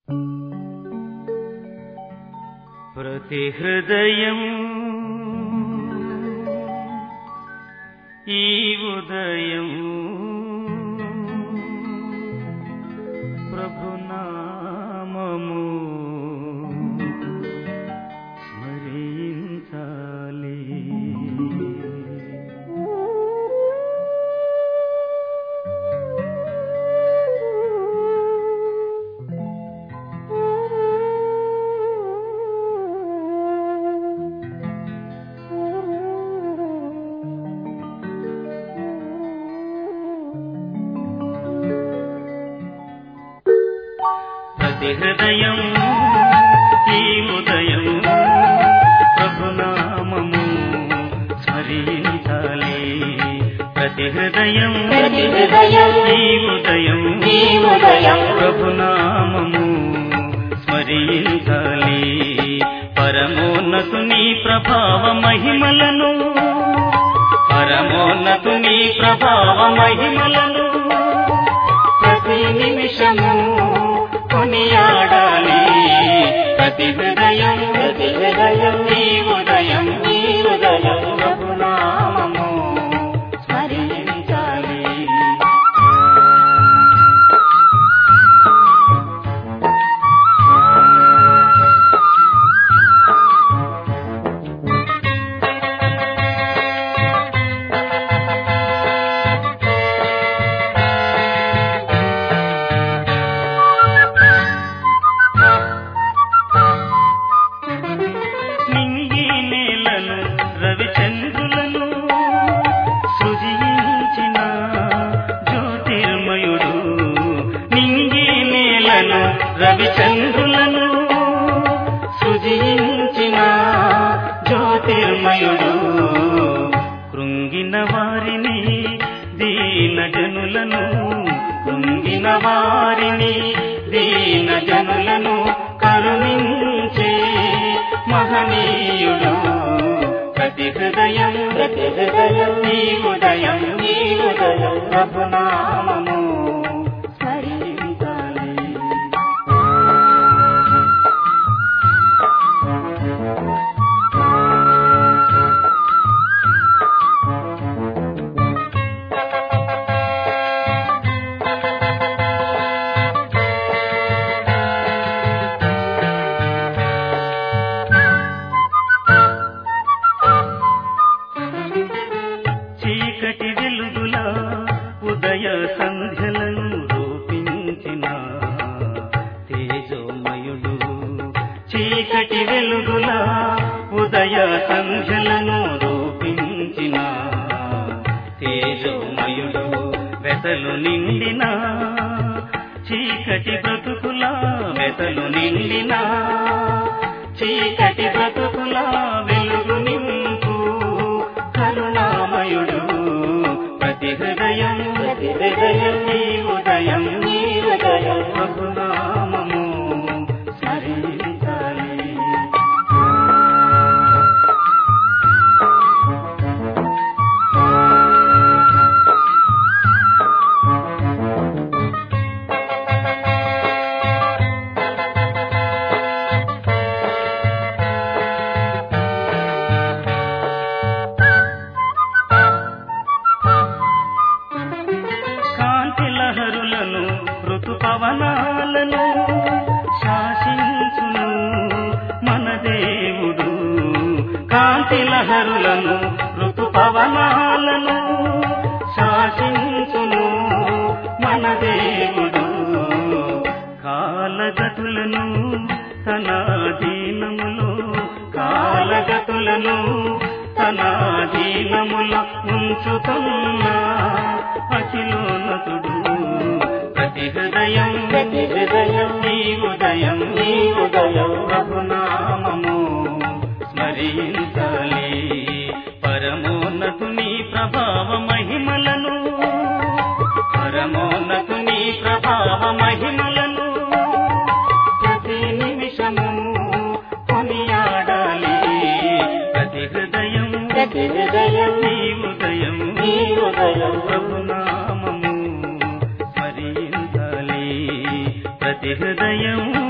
ప్రతి హృదయం ఈ ఉదయం ప్రభునామము స్మరించాలి ప్రతి హృదయం ఈ ఉదయం ప్రభునామము స్మరించాలి ప్రతి హృదయం ప్రతి హృదయం ఈ ఉదయం ఈ ఉదయం ప్రభునామము స్మరించాలి పరమోన్నతుని ప్రభావ మహిమలను పరమోన్నతుని ప్రభావ మహిమలను ప్రతి నిమిషము కొనియాడాలి ప్రతి హృదయం ప్రతి హృదయం ఈ ఉదయం ఈ ఉదయం ప్రభునామము స్మరించాలి నింగి నేలను రవిచంద్రులను సృజించిన జ్యోతిర్మయుడు నింగి నేలను రవిచంద్రులను సృజించిన జ్యోతిర్మయుడు కృంగిన వారిని దీన జనులను కృంగిన వారిని దీన జనులను కరుణించే మహనీయుడు ప్రతి హృదయం ప్రతి హృదయం ఈ ఉదయం ఈ ఉదయం ప్రభునామము స్మరించాలి చీకటి వెలుగుల ఉదయ సంధ్యలను రూపించిన తేజోమయుడు చీకటి వెలుగుల ఉదయ సంధ్యలను రూపించిన తేజోమయుడు వెతలు నిండిన చీకటి బ్రతుకుల వెతలు నిండిన చీకటి బ్రతుకుల వెలుగు నింపు కరుణామయుడు ప్రతి హృదయం ప్రతి హృదయం ఈ ఉదయం ఈ ఉదయం ప్రభునామము స్మరించాలి కాంతి లహరులను ఋతుపవనాలను శాసించును మన దేవుడు కాంతి లహరులను ఋతుపవనాలను శాసించును మన దేవుడు కాలగతులను తన దీనములో కాలగతులను తన దీనములో ఉంచుతున్న అఖిలోన్నతుడు ప్రతి హృదయం ప్రతి హృదయం ఈ ఉదయం ఈ ఉదయం ప్రభునామము స్మరించాలి పరమోన్నతుని ప్రభావ మహిమలను పరమోన్నతుని ప్రభావ మహిమలను ప్రతి నిమిషము కొనియాడాలి ప్రతి హృదయం ప్రతి హృదయం ఈ ఉదయం ఈ ఉదయం ప్రభునామము స్మరించాలి ప్రతి హృదయం